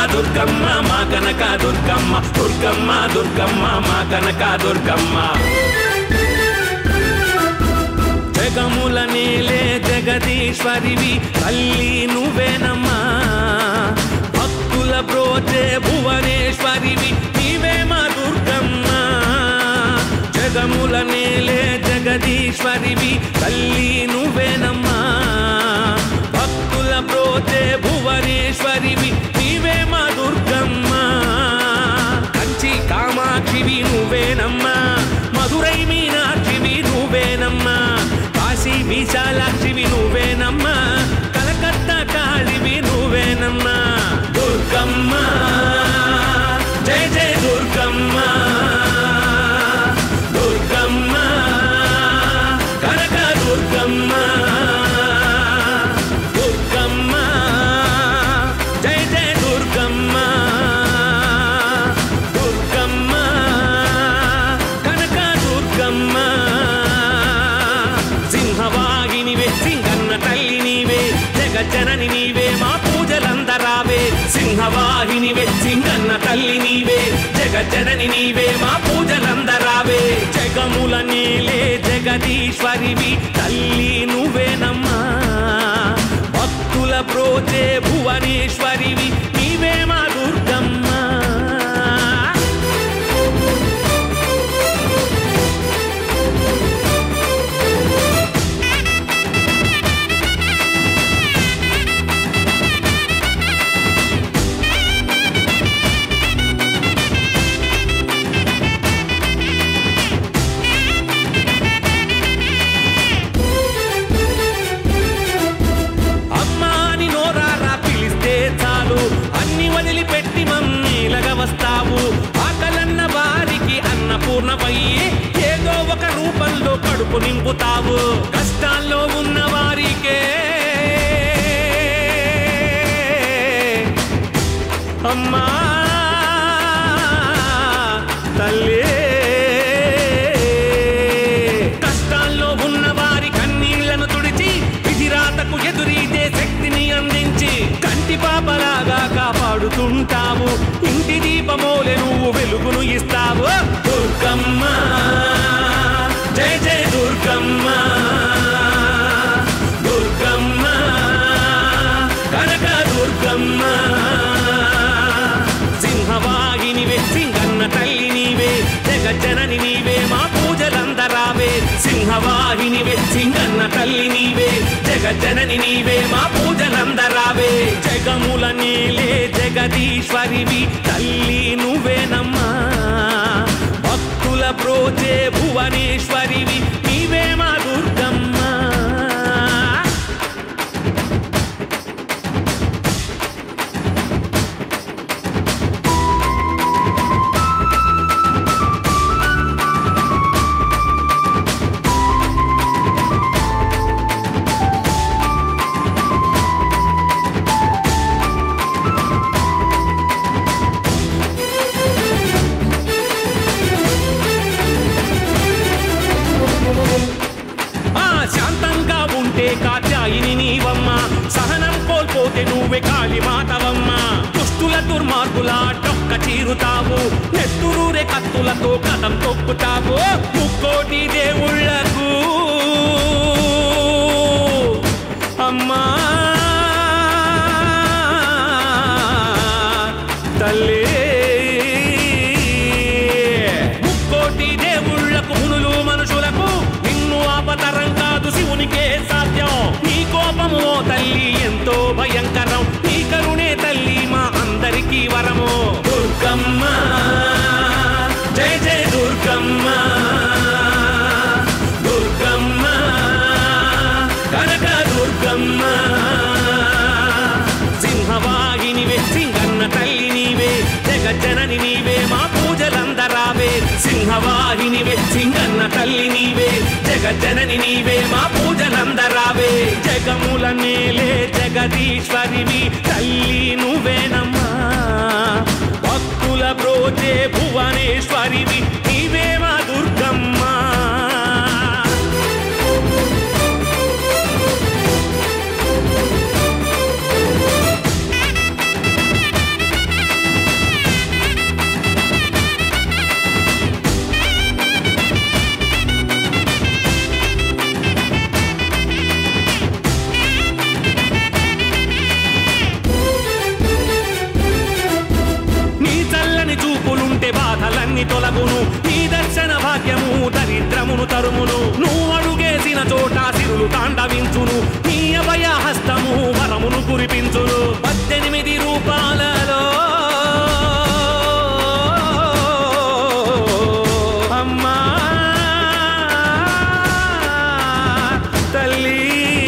దుర్గమ్మ మా కనక దుర్గమ్మ దుర్గమ్మ దుర్గమ్మ మా కనక దుర్గమ్మ జగముల నేలే జగదీశ్వరివి తల్లి నువ్వేనమ్మా భక్తుల బ్రోచే భువనేశ్వరివి నీవే మా దుర్గమ్మ జగముల నేలే జగదీశ్వరివి తల్లి నువ్వేనమ్మా భక్తుల బ్రోచే భువనేశ్వరివి నీవే మా దుర్గమ్మ కంచి కామాక్షివి నువ్వేనమ్మా మధురై మీనాక్షివి నువ్వేనమ్మా కాశీ విశాలాక్షివి నువ్వేనమ్మా కలకత్తా కాళివి నువ్వేనమ్మా దుర్గమ్మ జయ జయ దుర్గమ్మ దుర్గమ్మ కనక దుర్గమ్మ దుర్గమ్మ జయ జయ దుర్గమ్మ దుర్గమ్మ కనక దుర్గమ్మ సింహవాహినివే సింగన్న తల్లి నీవే జగజ్జనని నీవే మా పూజలందరావే సింహవాహినివే సింగన్న తల్లి నీవే జగజ్జనని నీవే మా పూజలందరావే జగముల నీలే జగదీశ్వరివి తల్లి నువ్వేనమ్మా భక్తుల ప్రోచే భువనేశ్వరివి నీవే మా దుర్గమ్మ అమ్మా అని నోరారా పిలిస్తే చాలు అన్ని వదిలిపెట్టి మమ్మీలగా వస్తావు ఆకలన్న వారికి అన్నపూర్ణమయ్యి ఏదో ఒక రూపంలో కడుపు నింపుతావు కష్టాల్లో ఉన్న వారికే అమ్మా తల్లి కష్టాల్లో ఉన్న వారి కన్నీళ్లను తుడిచి విధిరాతకు ఎదురీతే శక్తిని అందించి కంటి పాపలాగా కాపాడుతుంటావు ఇంటి దీపమోలే నువ్వు వెలుగును ఇస్తావు దుర్గమ్మ జయ జయ దుర్గమ్మ దుర్గమ్మ కనక దుర్గమ్మ సింహవాహినివే సింగన్న తల్లి నీవే జగజ్జనని నీవే మా పూజలందరావే సింహవాహినివే సింగన్న తల్లి నీవే జగజ్జనని నీవే మా పూజలందరావే జగముల నీలే జగదీశ్వరివి తల్లి నువ్వేనమ్మా భక్తుల ప్రోచే భువనేశ్వరివి నీవే మా దుర్గమ్మ ఆ శాంతంగా ఉంటే కాత్యాయిని నీవమ్మ సహనం కోల్పోతే నువ్వే కాళీ మాతవమ్మ దుష్టుల దుర్మార్గుల డొక్క చీరుతావు నెత్తురూరే కత్తులతో కథం తొక్కుతావు ముక్కోటి దేవుళ్లకు అమ్మా తల్లి ముక్కోటి దేవుళ్లకు మునులు మనుషులకు నిన్ను ఆపతరం కాదు శివునికే సాధ్యం నీ కోపము ఓ తల్లి ఎంతో భయంకరం నీ కరుణే తల్లి మా అందరికీ వరము దుర్గమ్మ జయ జయ దుర్గమ్మ దుర్గమ్మ కనక దుర్గమ్మ సింహవాహినివే సింగన్న తల్లి నీవే జగజ్జనని నీవే మా పూజలందరావే సింహవాహినివే సింగన్న తల్లి నీవే జగజ్జనని నీవే మా పూజలందరావే జగముల నేలే జగదీశ్వరివి తల్లి నువ్వేనమ్మా భక్తుల బ్రోచే భువనేశ్వరివి నీవే మా దుర్గమ్మ చూపులుంటే బాధలన్నీ తొలగును నీ దర్శన భాగ్యము దరిద్రమును తరుమును నువ్వు అడుగేసిన చోట సిరులు తాండవించును నీ అభయ హస్తము వరమును కురిపించును పద్దెనిమిది రూపాలలో అమ్మా తల్లి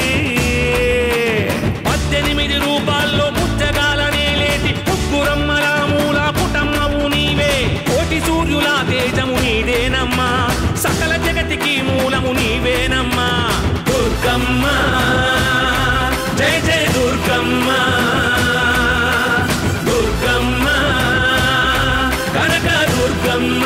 పద్దెనిమిది రూపాల్లో ముచ్చగాలనే లేటి ముగ్గురమ్మల మూల పుటమ్మవు నీవే కోటి సూర్యుల తేజము నీదేనమ్మా సకల జగతికి మూలము నీవేనమ్మా దుర్గమ్మ జయ జయ దుర్గమ్మ దుర్గమ్మ కనక దుర్గమ్మ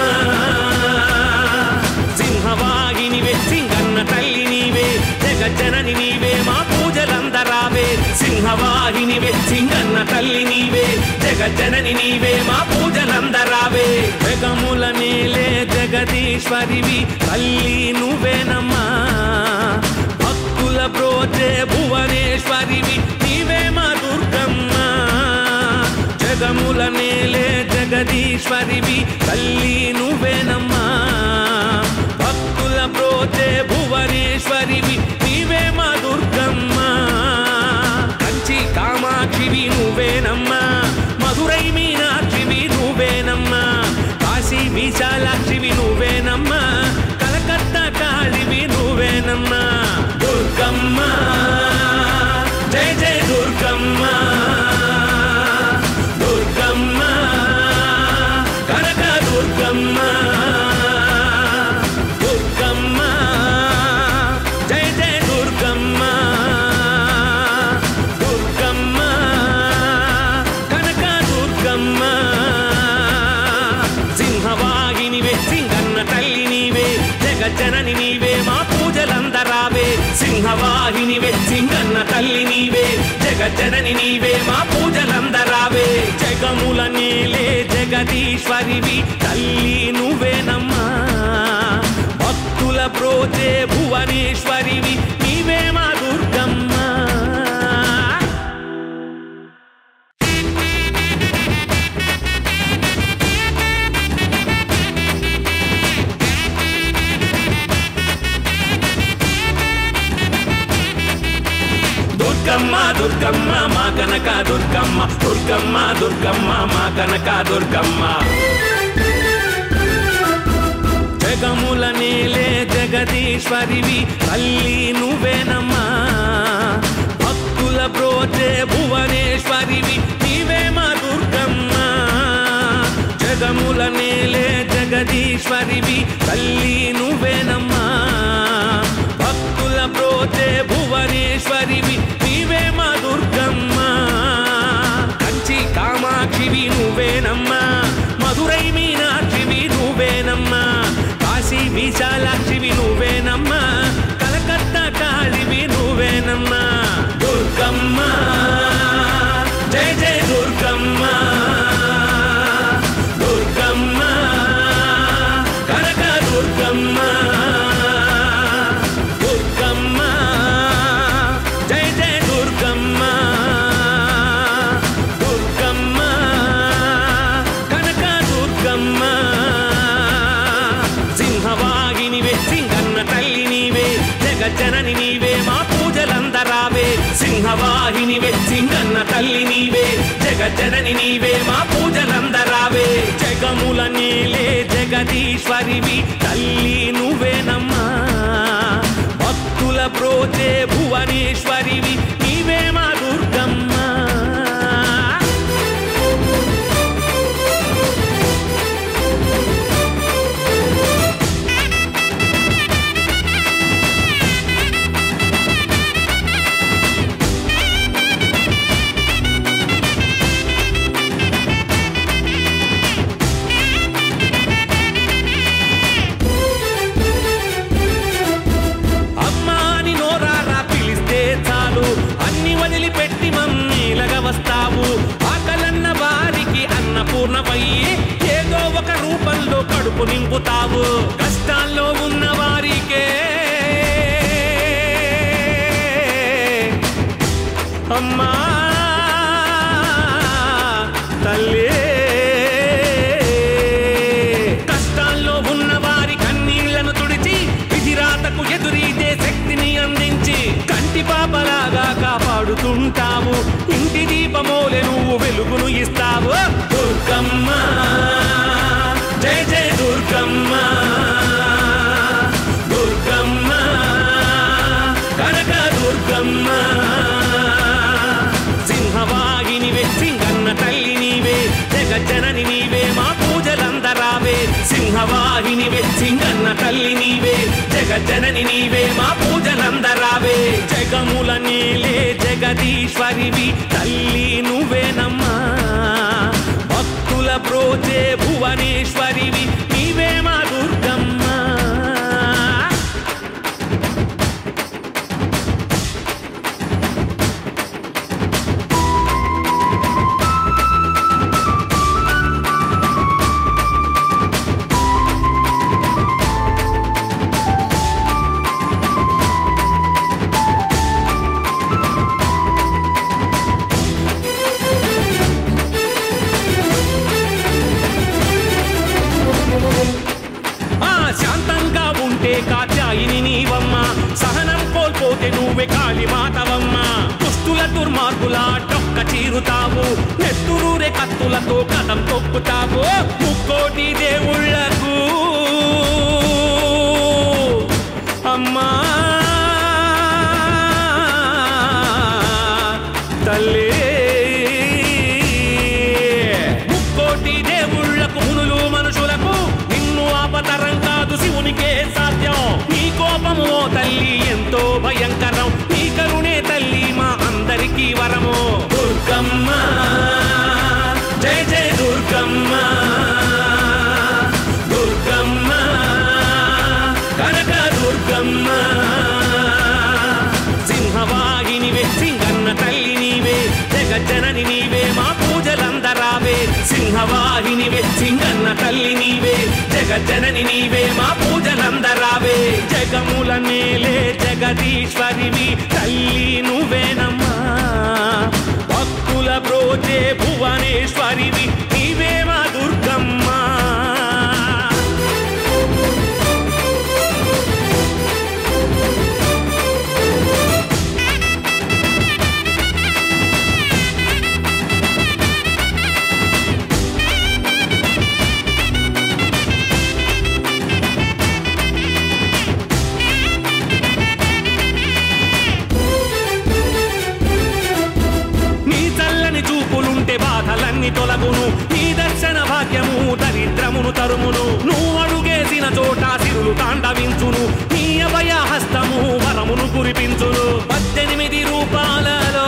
సింహవాహినివే సింగన్న తల్లి నీవే జగజ్జనని నీవే మా పూజలందరావే సింహవాహినివే సింగన్న తల్లి నీవే జగజ్జనని నీవే మా పూజలందరావే జగముల నేలే జగదీశ్వరివి తల్లి నువ్వేనమ్మా భక్తుల బ్రోచే భువనేశ్వరివి నీవే మా దుర్గమ్మ జగముల నేలే జగదీశ్వరివి తల్లి నువ్వేనమ్మా భక్తుల బ్రోచే భువనేశ్వరివి నీవే మా దుర్గమ్మ కంచి కామాక్షివి నువ్వేనమ్మా మధురై మీనాక్షివి నువ్వేనమ్మా కాశీ విశాలాక్షివి నువ్వేనమ్మా కలకత్తా కాళివి నువ్వేనమ్మా దుర్గమ్మ జయ జయ దుర్గమ్మ దుర్గమ్మ కనక దుర్గమ్మ దుర్గమ్మ జయ జయ దుర్గమ్మ దుర్గమ్మ కనక దుర్గమ్మ సింహవాహినివే సింగన్న తల్లి నీవే జగజ్జనని నీవే మా పూజలందరావే సింహవాహినివే సింగన్న తల్లి నీవే జగజ్జనని నీవే మా పూజలందరావే జగముల నేలే జగదీశ్వరివి తల్లి నువ్వేనమ్మా భక్తుల ప్రోచే భువనేశ్వరివి నీవే మా దుర్గమ్మ దుర్గమ్మ దుర్గమ్మ మా కనక దుర్గమ్మ దుర్గమ్మ దుర్గమ్మ మా కనక దుర్గమ్మ జగముల నేలే జగదీశ్వరివి తల్లి నువ్వేనమ్మా భక్తుల బ్రోచే భువనేశ్వరివి నీవే మా దుర్గమ్మ జగముల నేలే జగదీశ్వరివి తల్లి నువ్వేనమ్మా భక్తుల బ్రోచే భువనేశ్వరివి నీవే మా దుర్గమ్మ కంచి కామాక్షివి నువ్వేనమ్మా మధురై మీనాక్షివి నువ్వేనమ్మా కాశీ విశాలాక్షివి నువ్వేనమ్మా కలకత్తా కాళివి నువ్వేనమ్మా దుర్గమ్మ జయ జయ దుర్గమ్మ దుర్గమ్మ కనక దుర్గమ్మ దుర్గమ్మ జయ జయ దుర్గమ్మ దుర్గమ్మ కనక దుర్గమ్మ సింహవాహినివే సింగన్న తల్లి నీవే జగజ్జనని నీవే మా పూజలందరావే సింహవాహినివే సింగన్న తల్లి నీవే జగజ్జనని నీవే మా పూజలందరావే జగముల నేలే జగదీశ్వరివి తల్లి నువ్వేనమ్మా భక్తుల ప్రోచే భువనేశ్వరివి నీవే మా దుర్గమ్మ అమ్మా అని నోరారా పిలిస్తే చాలు అన్ని వదిలిపెట్టి మమ్మీలగా వస్తావు ఆకలన్న వారికి అన్నపూర్ణమయ్యి ఏదో ఒక రూపంలో కడుపు నింపుతావు కష్టాల్లో ఉన్న వారికే అమ్మా తల్లి పూజలందరావే సింహవాహినివే సింగన్న తల్లి నీవే జగజ్జనని నీవే మా పూజలందరావే జగముల నీలే జగదీశ్వరివి తల్లి నువ్వేనమ్మా భక్తుల ప్రోచే భువనేశ్వరివి నీవే మా దుర్గమ్మ ఆ శాంతంగా ఉంటే కాత్యాయిని నీవమ్మ సహనం కోల్పోతే నువ్వే కాళీ మాతవమ్మ దుష్టుల దుర్మార్గుల డొక్క చీరుతావు నెత్తురూరే కత్తులతో కథం తొక్కుతావు ముక్కోటి దేవుళ్లకు అమ్మా తల్లి ముక్కోటి దేవుళ్లకు మునులు మనుషులకు నిన్ను ఆపతరం కాదు శివునికే సాధ్యం నీ కోపము ఓ తల్లి ఎంతో భయంకరం నీ కరుణే తల్లి మా అందరికీ వరము దుర్గమ్మ జయ జయ దుర్గమ్మ దుర్గమ్మ కనక దుర్గమ్మ సింహవాహినివే సింగన్న తల్లి నీవే జగజ్జనని నీవే మా పూజలందరావే సింహవాహినివే సింగన్న తల్లి నీవే జగజ్జనని నీవే మా పూజలందరావే జగముల నేలే జగదీశ్వరివి తల్లి నువ్వేనమ్మా భక్తుల బ్రోచే భువనేశ్వరివి నీవే మా దుర్గమ్మ నీ చల్లని చూపులుంటే బాధలన్నీ తొలగును నీ దర్శన భాగ్యము దరిద్రమును తరుమును నువ్వు అడుగేసిన చోట సిరులు తాండవించును నీ అభయ హస్తము వరమును కురిపించును పద్దెనిమిది రూపాలలో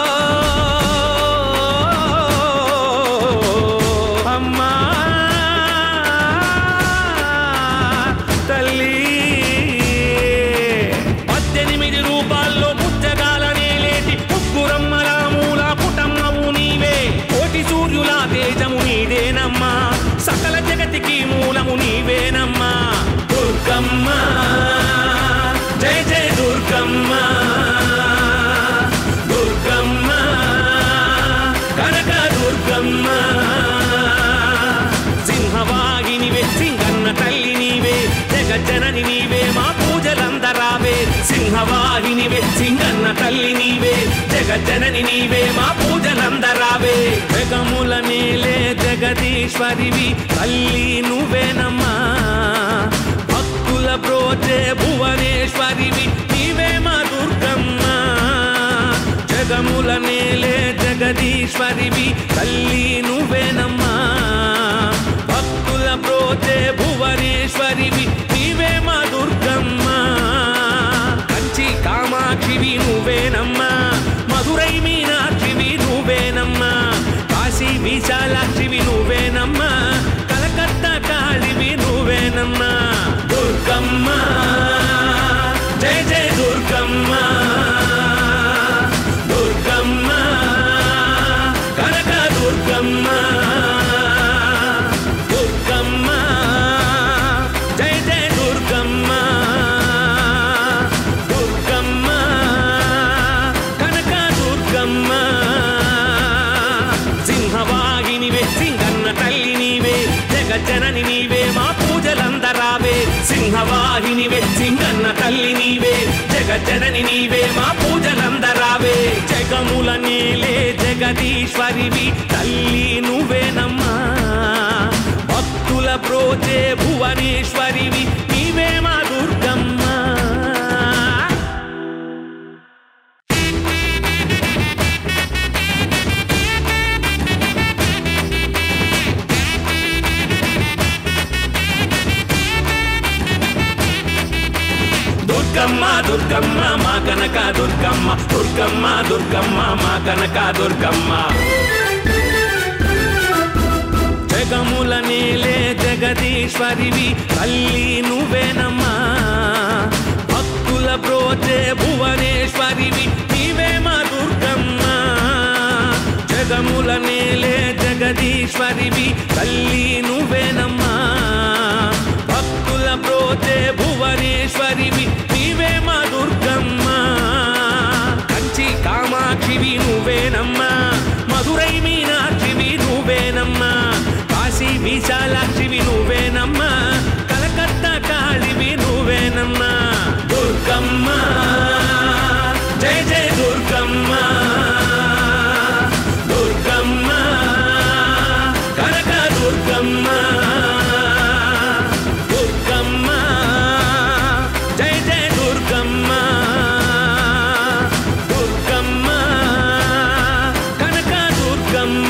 అమ్మా తల్లి పద్దెనిమిది రూపాల్లో ముచ్చగాలనే లేటి ముగ్గురమ్మల మూల పుటమ్మవు నీవే కోటి సూర్యుల తేజము నీదేనమ్మా సకల జగతికి మూలము నీవేనమ్మా దుర్గమ్మ జయ జయ దుర్గమ్మ దుర్గమ్మ కనక దుర్గమ్మ సింహవాహినివే సింగన్న తల్లి నీవే జగజ్జనని నీవే మా పూజలందరావే సింహవాహినివే సింగన్న తల్లి నీవే జగజ్జనని నీవే మా పూజలందరావే జగముల నేలే జగదీశ్వరివి తల్లి నువ్వేనమ్మా భక్తుల బ్రోచే భువనేశ్వరివి నీవే మా దుర్గమ్మ జగముల నేలే జగదీశ్వరివి తల్లి నువ్వేనమ్మా భక్తుల బ్రోచే భువనేశ్వరివి నీవే మా దుర్గమ్మ కంచి కామాక్షివి నువ్వేనమ్మా మధురై మీనాక్షివి నువ్వేనమ్మా కాశీ విశాలాక్షివి నువ్వేనమ్మా కలకత్తా కాళివి నువ్వేనమ్మా దుర్గమ్మ జయ జయ దుర్గమ్మ దుర్గమ్మ కనక దుర్గమ్మ దుర్గమ్మ జయ జయ దుర్గమ్మ దుర్గమ్మ కనక దుర్గమ్మ సింహవాహినివే సింగన్న తల్లి నీవే జగజ్జనని నీవే మా పూజలందరావే సింహవాహినివే సింగన్న తల్లి నీవే జగజ్జనని నీవే మా పూజలందరావే జగముల నేలే జగదీశ్వరివి తల్లి నువ్వేనమ్మా భక్తుల ప్రోచే భువనేశ్వరివి నీవే మా దుర్గమ్మ దుర్గమ్మ దుర్గమ్మ మా కనక దుర్గమ్మ దుర్గమ్మ దుర్గమ్మ మా కనక దుర్గమ్మ జగముల నేలే జగదీశ్వరివి తల్లి నువ్వేనమ్మా భక్తుల బ్రోచే భువనేశ్వరివి నీవే మా దుర్గమ్మ జగముల నేలే జగదీశ్వరివి తల్లి నువ్వేనమ్మా భక్తుల బ్రోచే భువనేశ్వరివి నీవే మా దుర్గమ్మ కంచి కామాక్షివి నువ్వేనమ్మా మధురై మీనాక్షివి నువ్వేనమ్మా కాశీ విశాలాక్షివి నువ్వేనమ్మా కలకత్తా కాళివి నువ్వేనమ్మా దుర్గమ్మ జయ జయ దుర్గమ్మ దుర్గమ్మ కనక దుర్గమ్మ దుర్గమ్మ జయ జయ దుర్గమ్మ దుర్గమ్మ కనక దుర్గమ్మ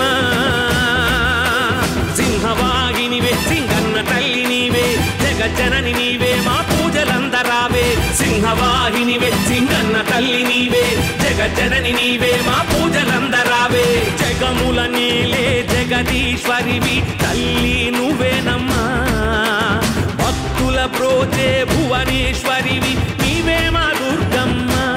సింహవాహినివే సింగన్న తల్లి నీవే జగజ్జనని నీవే మా పూజలందరావే సింహవాహినివే సింగన్న తల్లి నీవే జగజ్జనని నీవే మా పూజలందరావే జగముల నీలే జగదీశ్వరివి తల్లి నువ్వేనమ్మా భక్తుల ప్రోచే భువనేశ్వరివి నీవే మా దుర్గమ్మ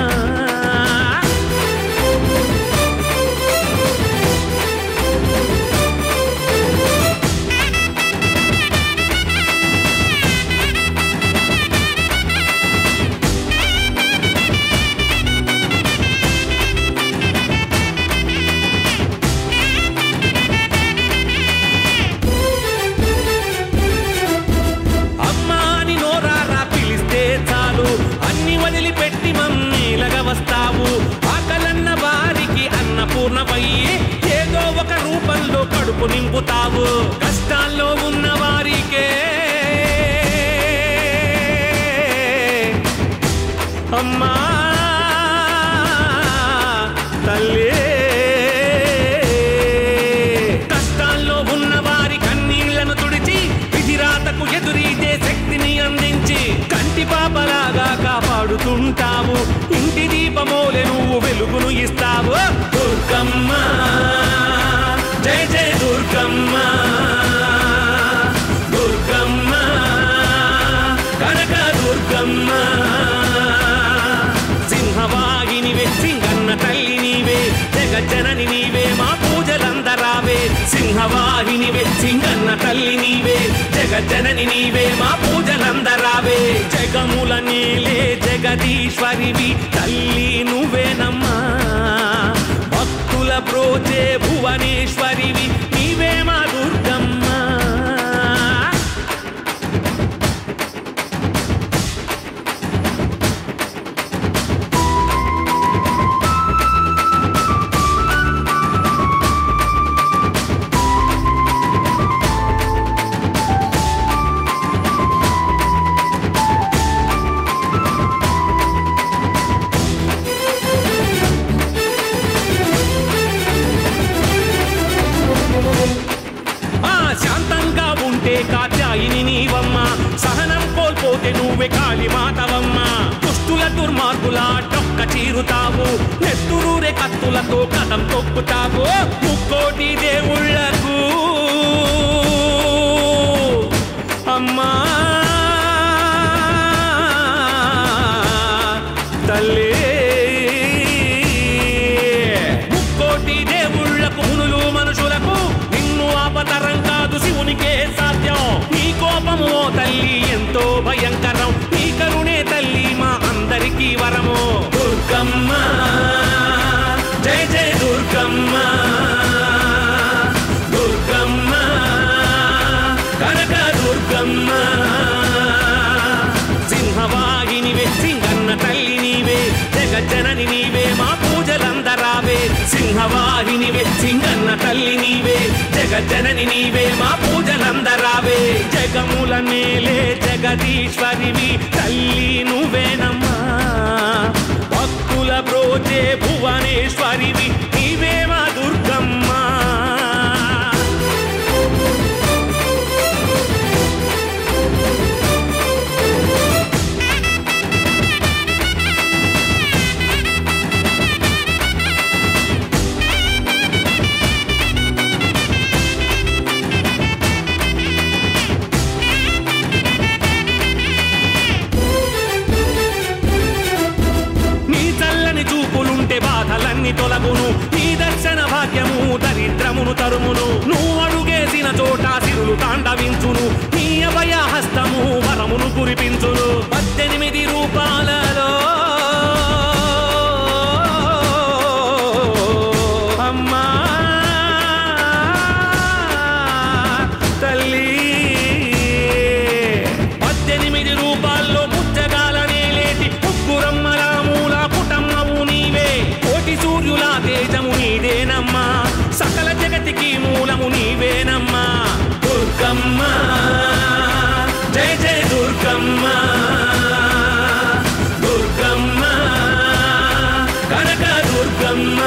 అమ్మా అని నోరారా పిలిస్తే చాలు అన్ని వదిలిపెట్టి మమ్మీలగా వస్తావు ఆకలన్న వారికి అన్నపూర్ణమయ్యి ఏదో ఒక రూపంలో కడుపు నింపుతావు కష్టాల్లో ఉన్న వారికే అమ్మా తల్లి కష్టాల్లో ఉన్న వారి కన్నీళ్లను తుడిచి విధిరాతకు ఎదురీతే శక్తిని అందించి కంటి పాపలాగా కాపాడుతుంటావు ఇంటి దీపమోలె నువ్వు వెలుగును ఇస్తావు దుర్గమ్మ జయ జయ దుర్గమ్మ దుర్గమ్మ కనక దుర్గమ్మ సింహవాహినివే సింగన్న తల్లి నీవే జగజ్జనని నీవే మా పూజలందరావే సింహవాహినివే సింగన్న తల్లి నీవే జగజ్జనని నీవే మా పూజలందరావే జగముల నీలే జగదీశ్వరివి తల్లి నువ్వేనమ్మా భక్తుల ప్రోచే భువనేశ్వరివి నీవే మా దుర్గమ్మ ఆ శాంతంగా ఉంటే కాత్యాయిని నీవమ్మ సహనం కోల్పోతే నువ్వే కాళీ మాతవమ్మ దుష్టుల దుర్మార్గుల డొక్క చీరుతావు నెత్తురూరే కత్తులతో కథం తొక్కుతావు ముక్కోటి దేవుళ్లకు అమ్మా తల్లి ముక్కోటి దేవుళ్లకు మునులు మనుషులకు నిన్ను ఆపతరం కాదు శివునికే సాధ్యం నీ కోపము ఓ తల్లి ఎంతో భయంకరం నీ కరుణే తల్లి మా అందరికీ వరము దుర్గమ్మ జయ జయ దుర్గమ్మ దుర్గమ్మ కనక దుర్గమ్మ సింహవాహినివే సింగన్న తల్లి నీవే జగజ్జనని నీవే మా పూజలందరావే సింహవాహినివే సింగన్న తల్లి నీవే జగజ్జనని నీవే మా పూజలందరావే జగముల నేలే జగదీశ్వరివి తల్లి నువ్వేనమ్మా భక్తుల బ్రోచే భువనేశ్వరివి నీవే మా దుర్గమ్మ దుర్గమ్మ దుర్గమ్మ కనక దుర్గమ్మ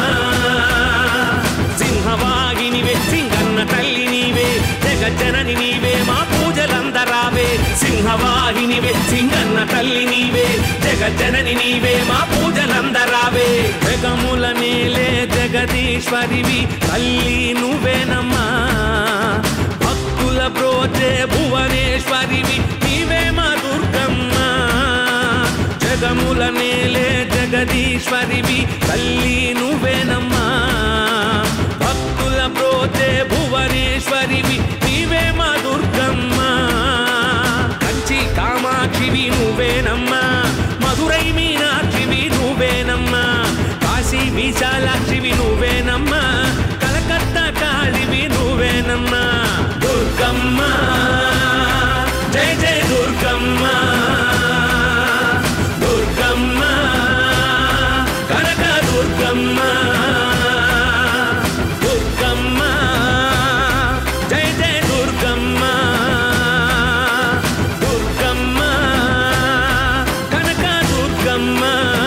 సింహవాహినివే సింగన్న తల్లి నీవే జగజ్జనని నీవే మా పూజలందరావే సింహవాహినివే సింగన్న తల్లి నీవే జగజ్జనని నీవే మా పూజలందరావే జగముల నేలే జగదీశ్వరివి తల్లి నువ్వేనమ్మా భక్తుల బ్రోచే భువనేశ్వరివి నీవే మా దుర్గమ్మ జగముల నేలే జగదీశ్వరివి తల్లి నువ్వేనమ్మా భక్తుల బ్రోచే భువనేశ్వరివి నీవే మా దుర్గమ్మ కంచి కామాక్షివి నువ్వేనమ్మా మధురై మీనాక్షివి నువ్వేనమ్మా కాశీ విశాలాక్షివి నువ్వేనమ్మా కలకత్తా కాళివి నువ్వేనమ్మా దుర్గమ్మ జయ జయ దుర్గమ్మ దుర్గమ్మ కనక దుర్గమ్మ దుర్గమ్మ జయ జయ దుర్గమ్మ దుర్గమ్మ కనక దుర్గమ్మ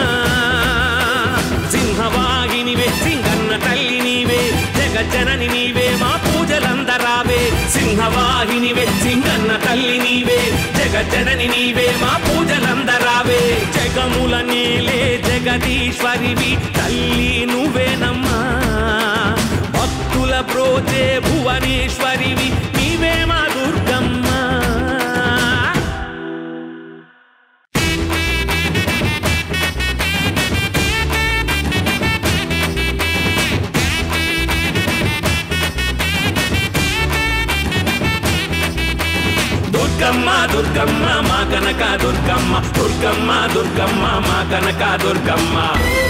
సింహవాహినివే సింగన్న తల్లి నీవే జగజ్జనని నీవే మా పూజలందరావే సింహవాహినివే సింగన్న తల్లి నీవే జగజ్జనని నీవే మా పూజలందరావే జగముల నేలే జగదీశ్వరివి తల్లి నువ్వేనమ్మా భక్తుల ప్రోచే భువనేశ్వరివి నీవే మా దుర్గమ్మ దుర్గమ్మ దుర్గమ్మ మా కనక దుర్గమ్మ దుర్గమ్మ దుర్గమ్మ మా కనక దుర్గమ్మ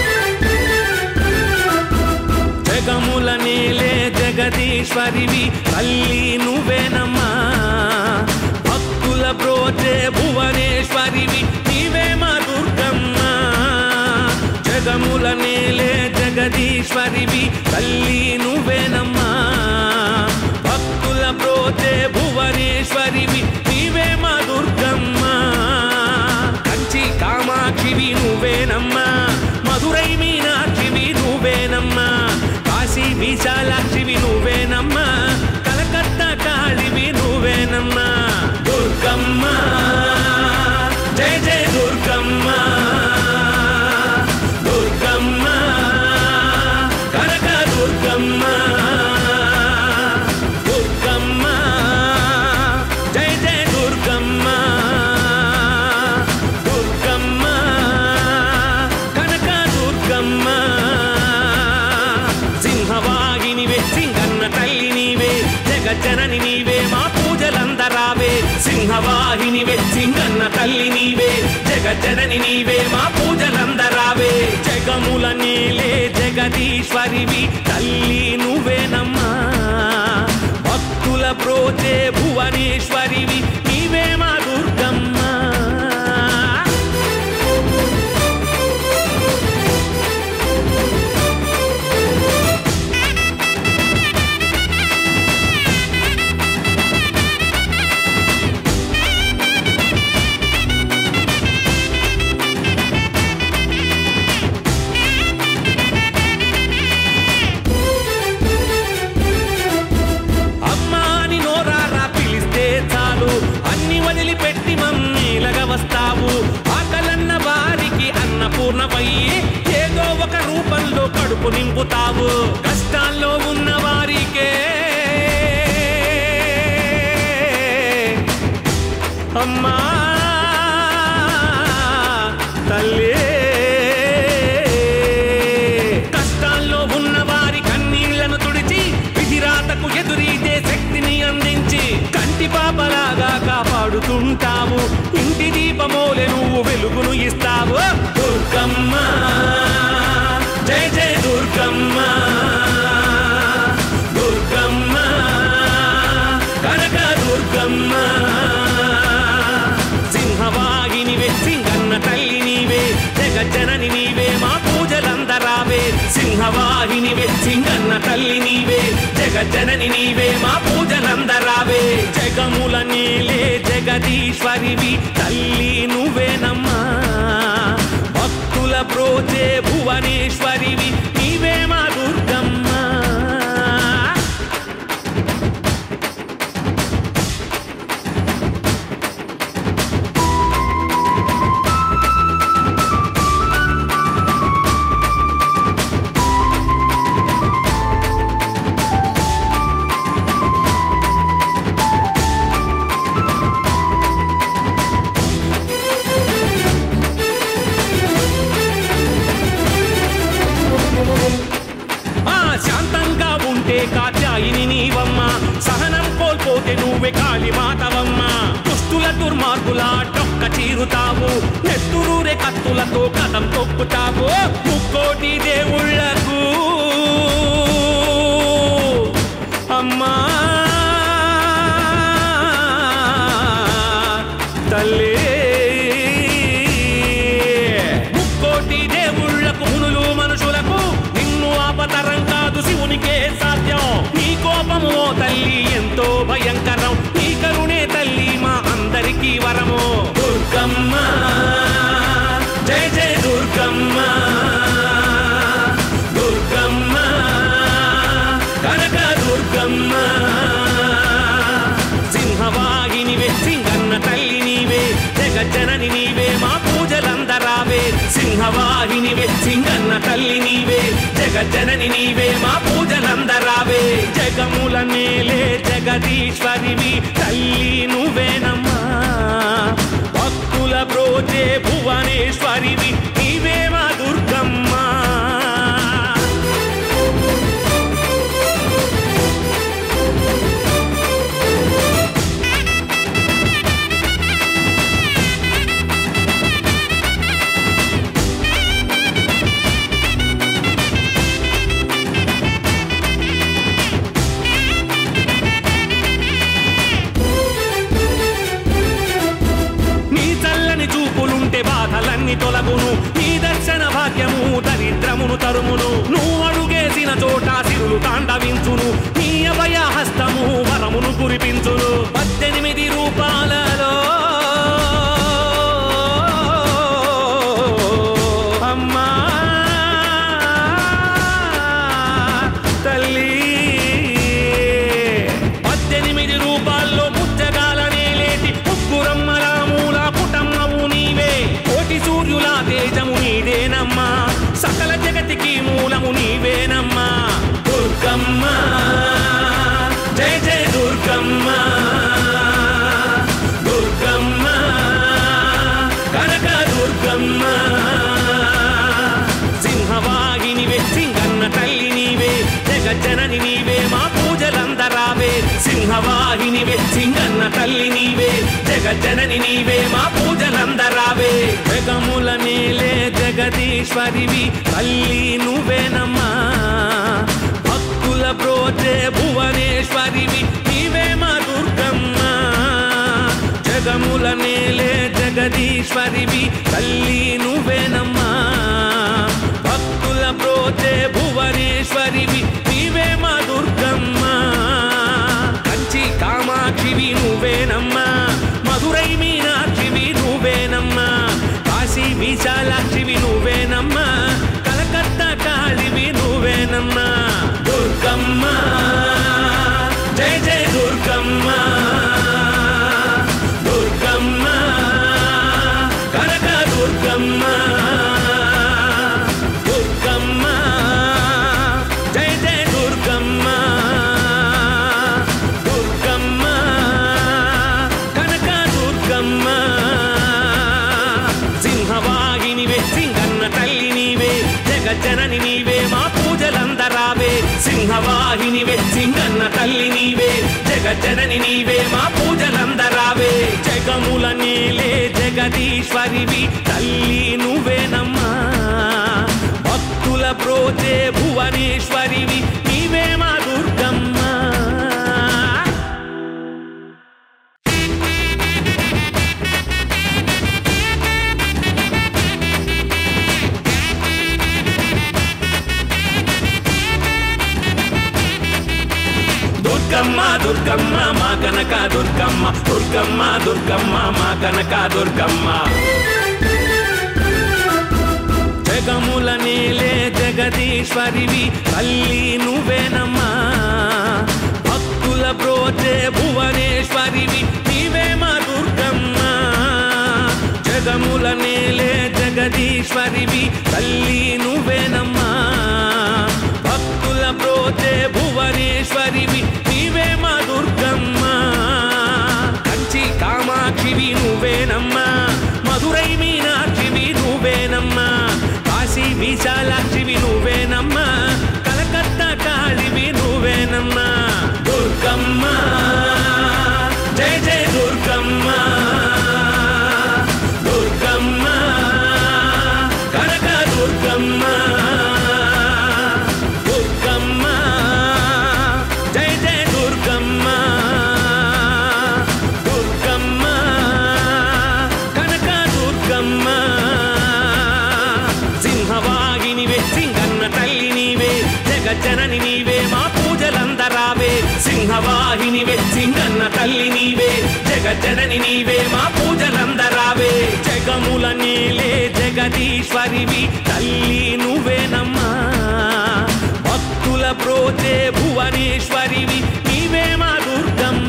జగముల నేలే జగదీశ్వరివి తల్లి నువ్వేనమ్మా భక్తుల బ్రోచే భువనేశ్వరివి నీవే మా దుర్గమ్మ జగముల నేలే జగదీశ్వరివి తల్లి నువ్వేనమ్మా భక్తుల బ్రోచే భువనేశ్వరివి నీవే మా దుర్గమ్మ కంచి కామాక్షివి నువ్వేనమ్మా మధురై మీనాక్షివి నువ్వేనమ్మా కాశీ విశాలాక్షివి నువ్వేనమ్మా కలకత్తా కాళివి నువ్వేనమ్మా దుర్గమ్మ జయ జయ దుర్గమ్మ దుర్గమ్మ కనక దుర్గమ్మ దుర్గమ్మ జయ జయ దుర్గమ్మ దుర్గమ్మ కనక దుర్గమ్మ సింహవాహినివే సింగన్న తల్లి నీవే జగజ్జనని నీవే మా పూజలందరావే సింహవాహినివే సింగన్న తల్లి నీవే జగజ్జనని నీవే మా పూజలందరావే జగముల నేలే జగదీశ్వరివి తల్లి నువ్వేనమ్మా భక్తుల ప్రోచే భువనేశ్వరివి నీవే మా దుర్గమ్మ అమ్మా అని నోరారా పిలిస్తే చాలు అన్ని వదిలిపెట్టి మమ్మీలగా వస్తావు ఆకలన్న వారికి అన్నపూర్ణమయ్యి ఏదో ఒక రూపంలో కడుపు నింపుతావు కష్టాల్లో ఉన్న వారికే అమ్మా తల్లి కష్టాల్లో ఉన్న వారి కన్నీళ్లను తుడిచి విధిరాతకు ఎదురీతే శక్తిని అందించి కంటి పాపలాగా కాపాడుతుంటావు ఇంటి దీపమోలె నువ్వు వెలుగును ఇస్తావు దుర్గమ్మ జయ జయ దుర్గమ్మ దుర్గమ్మ కనక దుర్గమ్మ సింహవాహినివే సింగన్న తల్లి నీవే జగజ్జనని నీవే మా పూజలందరావే సింహవాహినివే సింగన్న తల్లి నీవే జగజ్జనని నీవే మా పూజలందరావే జగముల నీలే జగ జగదీశ్వరివి తల్లి నువ్వేనమ్మా భక్తుల బ్రోచే భువనేశ్వరివి నీవే మా దుర్గమ్మ ఆ శాంతంగా ఉంటే కాత్యాయిని నీవమ్మ సహనం కోల్పోతే నువ్వే కాళీ మాతవమ్మ దుష్టుల దుర్మార్గుల డొక్క చీరుతావు నెత్తురూరే కత్తులతో కథం తొక్కుతావు ముక్కోటి దేవుళ్లకు అమ్మా తల్లి ముక్కోటి దేవుళ్లకు మునులు మనుషులకు నిన్ను ఆపతరం కాదు శివునికే సాధ్యం నీ కోపము ఓ తల్లి ఎంతో భయంకరం నీ కరుణే తల్లి మా అందరికీ వరము దుర్గమ్మ జయ జయ దుర్గమ్మ దుర్గమ్మ కనక దుర్గమ్మ సింహవాహినివే సింగన్న తల్లి నీవే జగజ్జనని నీవే మా పూజలందరావే సింహవాహినివే సింగన్న తల్లి నీవే జగజ్జనని నీవే మా పూజలందరావే జగముల నేలే జగదీశ్వరివి తల్లి నువ్వేనమ్మా భక్తుల బ్రోచే భువనేశ్వరివి నీవే మా దుర్గమ్మ నీ చల్లని చూపులుంటే బాధలన్నీ తొలగును నీ దర్శన భాగ్యము దరిద్రమును తరుమును నువ్వు అడుగేసిన చోట సిరులు తాండవించును నీ అభయ హస్తము వరమును కురిపించును పద్దెనిమిది రూపాలలో అమ్మా తల్లి పద్దెనిమిది రూపాల్లో ముచ్చగాలనే లేటి ముగ్గురమ్మల మూల పుటమ్మవు నీవే కోటి సూర్యుల తేజము నీదేనమ్మా సకల జగతికి మూలము నీవేనమ్మా దుర్గమ్మ జయ జయ దుర్గమ్మ దుర్గమ్మ కనక దుర్గమ్మ సింహవాహినివే సింగన్న తల్లి నీవే జగజ్జనని నీవే మా పూజలందరావే సింహవాహినివే సింగన్న తల్లి నీవే జగజ్జనని నీవే మా పూజలందరావే జగముల నేలే జగదీశ్వరివి తల్లి నువ్వేనమ్మా భక్తుల బ్రోచే భువనేశ్వరివి నీవే మా దుర్గమ్మ జగముల నేలే జగదీశ్వరివి తల్లి నువ్వేనమ్మా భక్తుల బ్రోచే భువనేశ్వరివి నీవే మా దుర్గమ్మ కంచి కామాక్షివి నువ్వేనమ్మా మధురై మీనాక్షివి నువ్వేనమ్మా కాశీ విశాలాక్షివి నువ్వేనమ్మా కలకత్తా కాళివి నువ్వేనమ్మా దుర్గమ్మ జయ జయ దుర్గమ్మ దుర్గమ్మ కనక దుర్గమ్మ దుర్గమ్మ జయ జయ దుర్గమ్మ దుర్గమ్మ కనక దుర్గమ్మ సింహవాహినివే సింగన్న తల్లి నీవే జగజ్జనని నీవే మా పూజలందరావే సింహవాహినివే సింగన్న తల్లి నీవే జగజ్జనని నీవే మా పూజలందరావే జగముల నేలే జగదీశ్వరివి తల్లి నువ్వేనమ్మా భక్తుల బ్రోచే భువనేశ్వరివి నీవే మా దుర్గమ్మ దుర్గమ్మ దుర్గమ్మ మా కనక దుర్గమ్మ దుర్గమ్మ దుర్గమ్మ మా కనక దుర్గమ్మ జగముల నేలే జగదీశ్వరివి తల్లి నువ్వేనమ్మా భక్తుల బ్రోచే భువనేశ్వరివి నీవే మా దుర్గమ్మ జగముల నేలే జగదీశ్వరివి తల్లి నువ్వేనమ్మా భక్తుల బ్రోచే భువనేశ్వరివి నీవే మా దుర్గమ్మ కంచి కామాక్షివి నువ్వేనమ్మా మధురై మీనాక్షివి నువ్వేనమ్మా కాశీ విశాలాక్షివి నువ్వేనమ్మా కలకత్తా కాళివి నువ్వేనమ్మా దుర్గమ్మ జయ జయ దుర్గమ్మ దుర్గమ్మ కనక దుర్గమ్మ దుర్గమ్మ జయ జయ దుర్గమ్మ దుర్గమ్మ కనక దుర్గమ్మ సింహవాహినివే సింగన్న తల్లి నీవే జగజ్జనని నీవే మా పూజలందరావే సింహవాహినివే సింగన్న తల్లి నీవే జగజ్జనని నీవే మా పూజలందరావే జగముల నీలే జగదీశ్వరివి తల్లి నువ్వేనమ్మా భక్తుల ప్రోచే భువనేశ్వరివి నీవే మా దుర్గమ్మ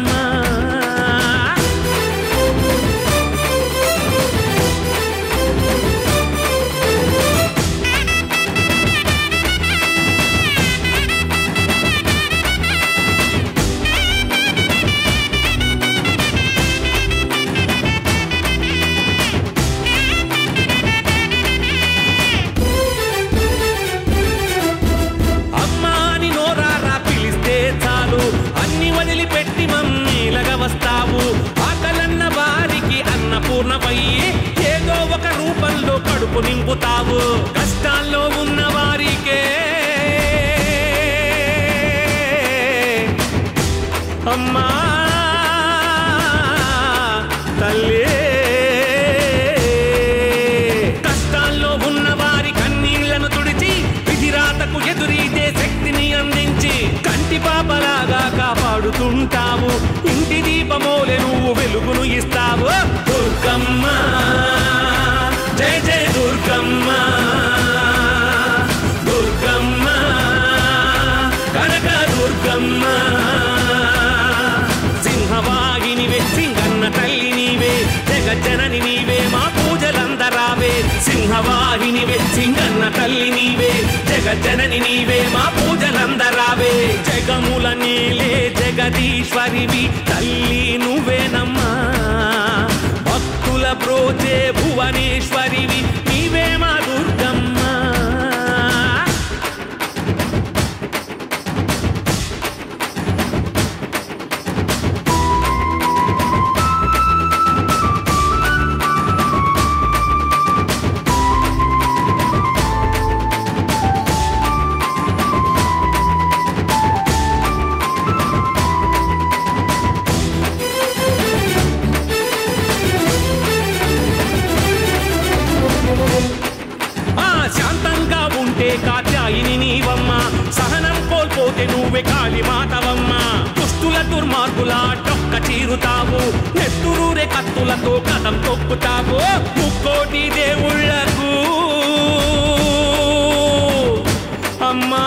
అమ్మా అని నోరారా పిలిస్తే చాలు అన్ని వదిలిపెట్టి మమ్మీలగా వస్తావు ఆకలన్న వారికి అన్నపూర్ణమయ్యి ఏదో ఒక రూపంలో కడుపు నింపుతావు కష్టాల్లో ఉన్న వారికే అమ్మా తల్లి కష్టాల్లో ఉన్న వారి కన్నీళ్లను తుడిచి విధిరాతకు ఎదురీతే శక్తిని అందించి కంటి పాపలాగా కాపాడుతుంటావు ఇంటి దీపమోలే నువ్వు వెలుగును ఇస్తావు దుర్గమ్మ జయ జయ దుర్గమ్మ దుర్గమ్మ కనక దుర్గమ్మ సింహవాహినివే సింగన్న తల్లి నీవే జగజ్జనని నీవే మా పూజలందరావే సింహవాహినివే సింగన్న తల్లి నీవే జగజ్జనని నీవే మా పూజలందరావే జగముల నీలే జగదీశ్వరివి తల్లి నువ్వేనమ్మా భక్తుల ప్రోచే భువనేశ్వరివి నీవే మా దుర్గమ్మ ఆ శాంతంగా ఉంటే కాత్యాయిని నీవమ్మ సహనం కోల్పోతే నువ్వే కాళీ మాతవమ్మ దుష్టుల దుర్మార్గుల డొక్క చీరుతావు నెత్తురూరే కత్తులతో కథం తొక్కుతావు ముక్కోటి దేవుళ్లకు అమ్మా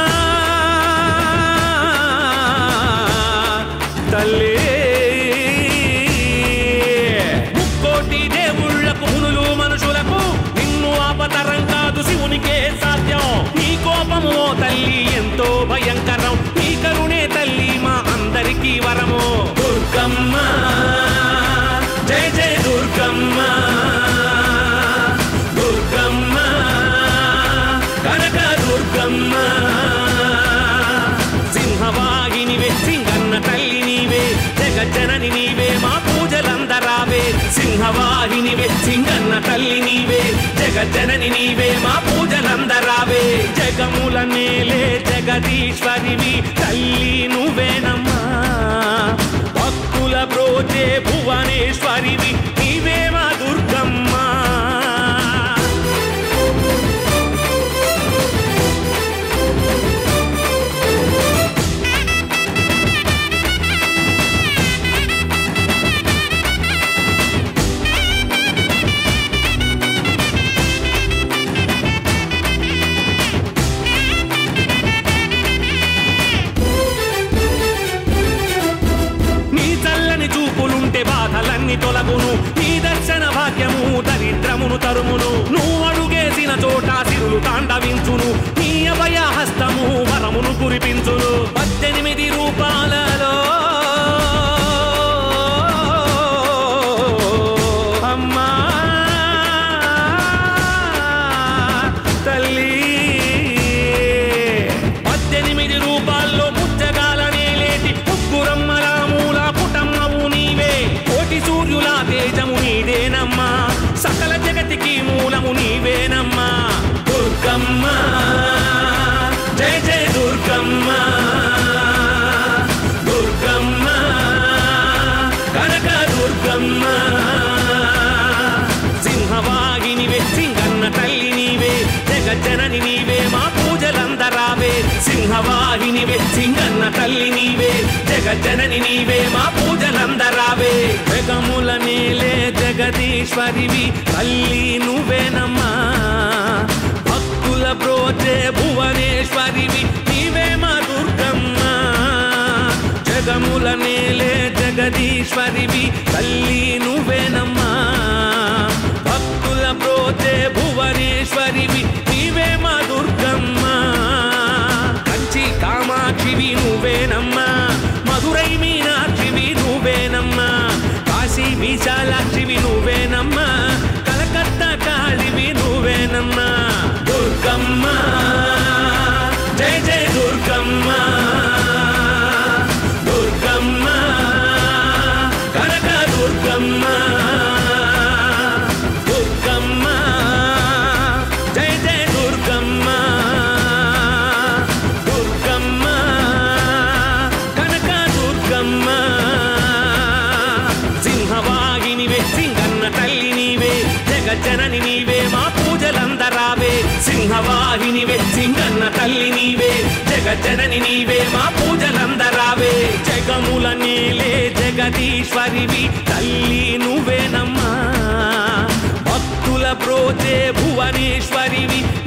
తల్లి ముక్కోటి దేవుళ్లకు మునులు మనుషులకు నిన్ను ఆపతరం కాదు శివునికే సాధ్యం నీ కోపము ఓ తల్లి ఎంతో భయంకరం నీ కరుణే తల్లి మా అందరికీ వరము దుర్గమ్మ జయ జయ దుర్గమ్మ దుర్గమ్మ కనక దుర్గమ్మ సింహవాహినివే సింగన్న తల్లి నీవే జగజ్జనని నీవే మా పూజలందరావే సింహవాహినివే సింగన్న తల్లి నీవే జగజ్జనని నీవే మా పూజలందరావే జగముల నేలే జగదీశ్వరివి తల్లి నువ్వేనమ్మా భక్తుల బ్రోచే భువనేశ్వరివి నీవే మా దుర్గమ్మ బాధలన్నీ తొలగును నీ దర్శన భాగ్యము దరిద్రమును తరుమును నువ్వు అడుగేసిన చోట సిరులు తాండవించును నీ అభయ హస్తము వరమును కురిపించును పద్దెనిమిది రూపాలలో అమ్మా తల్లి పద్దెనిమిది రూపాల్లో ముచ్చగాలనే లేటి ముగ్గురమ్మల మూల పుటమ్మవు నీవే కోటి సూర్యుల తేజము నీదేనమ్మా సకల జగతికి మూలము నీవేనమ్మా దుర్గమ్మ జయ జయ దుర్గమ్మ దుర్గమ్మ కనక దుర్గమ్మ సింహవాహినివే సింగన్న తల్లి నీవే జగజ్జనని నీవే మా పూజలందరావే సింహవాహినివే సింగన్న తల్లి నీవే జగజ్జనని నీవే మా పూజలందరావే జగముల నేలే జగదీశ్వరివి తల్లి నువ్వేనమ్మా భక్తుల బ్రోచే భువనేశ్వరివి నీవే మా దుర్గమ్మ జగముల నేలే జగదీశ్వరివి తల్లి నువ్వేనమ్మా భక్తుల బ్రోచే భువనేశ్వరివి నీవే మా దుర్గమ్మ కంచి కామాక్షివి నువ్వేనమ్మా మధురై మీనాక్షివి నువ్వేనమ్మా కాశీ విశాలాక్షివి నువ్వేనమ్మా కలకత్తా కాళివి నువ్వేనమ్మా దుర్గమ్మ జయ జయ దుర్గమ్మ దుర్గమ్మ కనక దుర్గమ్మ దుర్గమ్మ జయ జయ దుర్గమ్మ దుర్గమ్మ కనక దుర్గమ్మ సింహవాహినివే సింగన్న తల్లి నీవే జగజ్జనని నీవే మా పూజలందరావే సింహవాహినివే సింగన్న తల్లి నీవే జగజ్జనని నీవే మా పూజలందరావే జగముల నేలే జగదీశ్వరివి తల్లి నువ్వేనమ్మా భక్తుల బ్రోచే భువనేశ్వరివి